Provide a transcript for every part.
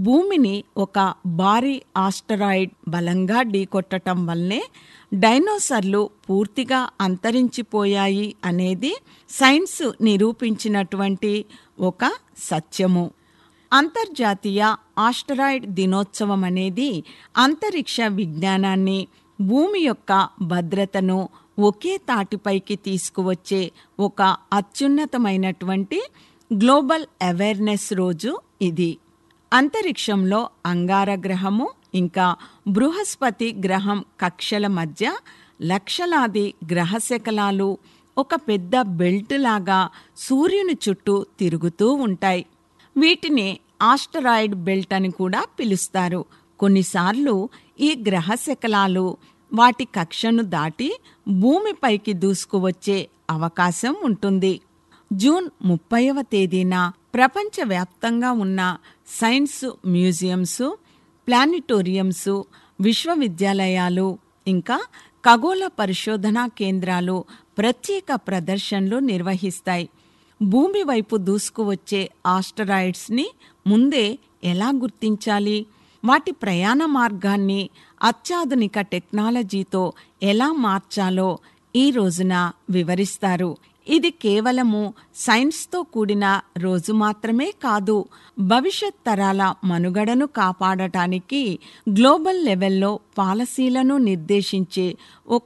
భూమిని ఒక భారీ ఆస్టరాయిడ్ బలంగా ఢీకొట్టడం వల్లే డైనోసర్లు పూర్తిగా అంతరించిపోయాయి అనేది సైన్స్ నిరూపించినటువంటి ఒక సత్యము అంతర్జాతీయ ఆస్టరాయిడ్ దినోత్సవం అనేది అంతరిక్ష విజ్ఞానాన్ని భూమి యొక్క భద్రతను ఒకే తాటిపైకి తీసుకువచ్చే ఒక అత్యున్నతమైనటువంటి గ్లోబల్ అవేర్నెస్ రోజు ఇది అంతరిక్షంలో అంగారగ్రహము ఇంకా బృహస్పతి గ్రహం కక్షల మధ్య లక్షలాది గ్రహశకలాలు ఒక పెద్ద బెల్ట్ లాగా సూర్యుని చుట్టూ తిరుగుతూ ఉంటాయి వీటిని ఆస్టరాయిడ్ బెల్ట్ అని కూడా పిలుస్తారు కొన్నిసార్లు ఈ గ్రహశకలాలు వాటి కక్షను దాటి భూమిపైకి దూసుకువచ్చే అవకాశం ఉంటుంది జూన్ ముప్పైవ తేదీన ప్రపంచవ్యాప్తంగా ఉన్న సైన్స్ మ్యూజియంసు ప్లానిటోరియంస్ విశ్వవిద్యాలయాలు ఇంకా ఖగోళ పరిశోధనా కేంద్రాలు ప్రత్యేక ప్రదర్శనలు నిర్వహిస్తాయి భూమి వైపు దూసుకువచ్చే ఆస్టరాయిడ్స్ని ముందే ఎలా గుర్తించాలి వాటి ప్రయాణ మార్గాన్ని అత్యాధునిక టెక్నాలజీతో ఎలా మార్చాలో ఈ రోజున వివరిస్తారు ఇది కేవలము సైన్స్తో కూడిన రోజు మాత్రమే కాదు భవిష్యత్ తరాల మనుగడను కాపాడటానికి గ్లోబల్ లెవెల్లో పాలసీలను నిర్దేశించే ఒక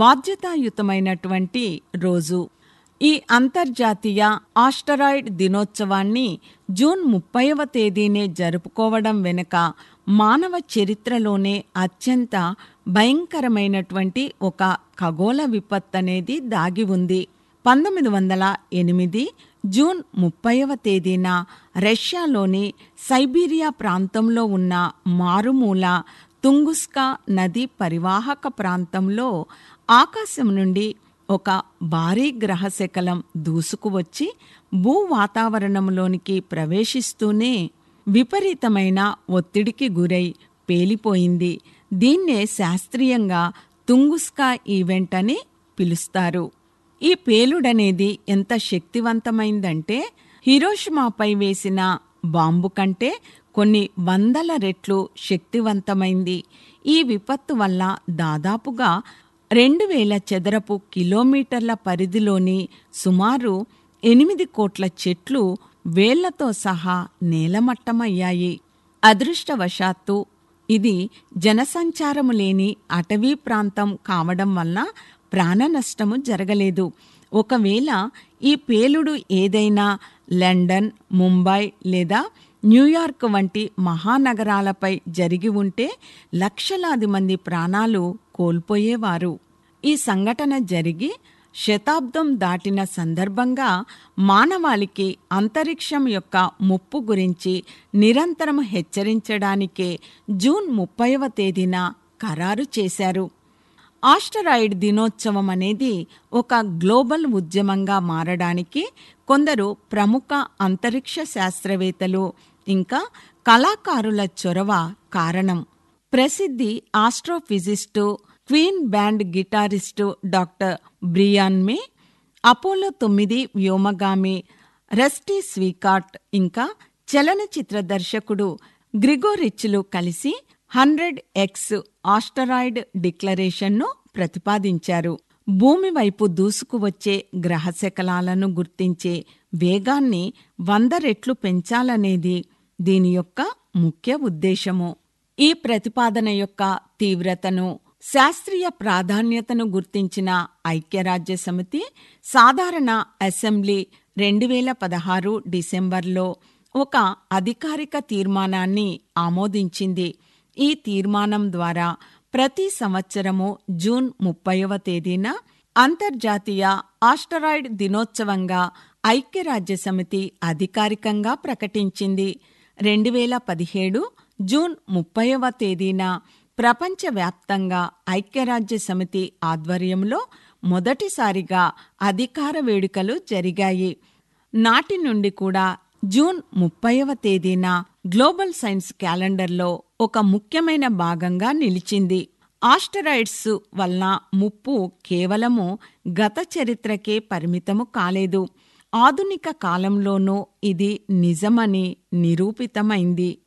బాధ్యతాయుతమైనటువంటి రోజు ఈ అంతర్జాతీయ ఆస్టరాయిడ్ దినోత్సవాన్ని జూన్ ముప్పైవ తేదీనే జరుపుకోవడం వెనుక మానవ చరిత్రలోనే అత్యంత భయంకరమైనటువంటి ఒక ఖగోళ విపత్తు అనేది దాగి ఉంది పంతొమ్మిది వందల ఎనిమిది జూన్ ముప్పైవ తేదీన రష్యాలోని సైబీరియా ప్రాంతంలో ఉన్న మారుమూల తుంగుస్కా నది పరివాహక ప్రాంతంలో ఆకాశం నుండి ఒక భారీ గ్రహశకలం దూసుకువచ్చి భూ వాతావరణంలోనికి ప్రవేశిస్తూనే విపరీతమైన ఒత్తిడికి గురై పేలిపోయింది దీన్నే శాస్త్రీయంగా తుంగుస్కా ఈవెంట్ అని పిలుస్తారు ఈ పేలుడనేది ఎంత శక్తివంతమైందంటే హిరోషిమాపై వేసిన బాంబు కంటే కొన్ని వందల రెట్లు శక్తివంతమైంది ఈ విపత్తు వల్ల దాదాపుగా రెండు వేల చదరపు కిలోమీటర్ల పరిధిలోని సుమారు ఎనిమిది కోట్ల చెట్లు వేళ్లతో సహా నేలమట్టమయ్యాయి అదృష్టవశాత్తు ఇది జనసంచారము లేని అటవీ ప్రాంతం కావడం వల్ల ప్రాణ నష్టము జరగలేదు ఒకవేళ ఈ పేలుడు ఏదైనా లండన్ ముంబై లేదా న్యూయార్క్ వంటి మహానగరాలపై జరిగి ఉంటే లక్షలాది మంది ప్రాణాలు కోల్పోయేవారు ఈ సంఘటన జరిగి శతాబ్దం దాటిన సందర్భంగా మానవాళికి అంతరిక్షం యొక్క ముప్పు గురించి నిరంతరం హెచ్చరించడానికే జూన్ ముప్పైవ తేదీన ఖరారు చేశారు ఆస్టరాయిడ్ దినోత్సవం అనేది ఒక గ్లోబల్ ఉద్యమంగా మారడానికి కొందరు ప్రముఖ అంతరిక్ష శాస్త్రవేత్తలు ఇంకా కళాకారుల చొరవ కారణం ప్రసిద్ధి astrophysicist queen band guitarist doctor Brian May Apollo తొమ్మిది వ్యోమగామి రస్టీ స్వీకాట్ ఇంకా చలనచిత్ర దర్శకుడు గ్రిగోరిచ్లు కలిసి హండ్రెడ్ ఎక్స్ ఆస్టరాయిడ్ డిక్లరేషన్ను ప్రతిపాదించారు భూమి వైపు దూసుకువచ్చే గ్రహశకలాలను గుర్తించే వేగాన్ని వంద రెట్లు పెంచాలనేది దీని యొక్క ముఖ్య ఉద్దేశము ఈ ప్రతిపాదన యొక్క తీవ్రతను శాస్త్రీయ ప్రాధాన్యతను గుర్తించిన ఐక్యరాజ్య సమితి సాధారణ అసెంబ్లీ రెండు వేల పదహారు డిసెంబర్లో ఒక అధికారిక తీర్మానాన్ని ఆమోదించింది ఈ తీర్మానం ద్వారా ప్రతి సంవత్సరము జూన్ ముప్పైవ తేదీన అంతర్జాతీయ ఆస్టరాయిడ్ దినోత్సవంగా ఐక్యరాజ్య సమితి అధికారికంగా ప్రకటించింది రెండు వేల పదిహేడు జూన్ ముప్పైవ తేదీన ప్రపంచవ్యాప్తంగా ఐక్యరాజ్య సమితి ఆధ్వర్యంలో మొదటిసారిగా అధికార వేడుకలు జరిగాయి నాటి నుండి కూడా జూన్ ముప్పైవ తేదీన గ్లోబల్ సైన్స్ క్యాలెండర్లో ఒక ముఖ్యమైన భాగంగా నిలిచింది ఆస్టరాయిడ్స్ వలన ముప్పు కేవలము గత చరిత్రకే పరిమితము కాలేదు ఆధునిక కాలంలోనూ ఇది నిజమని నిరూపితమైంది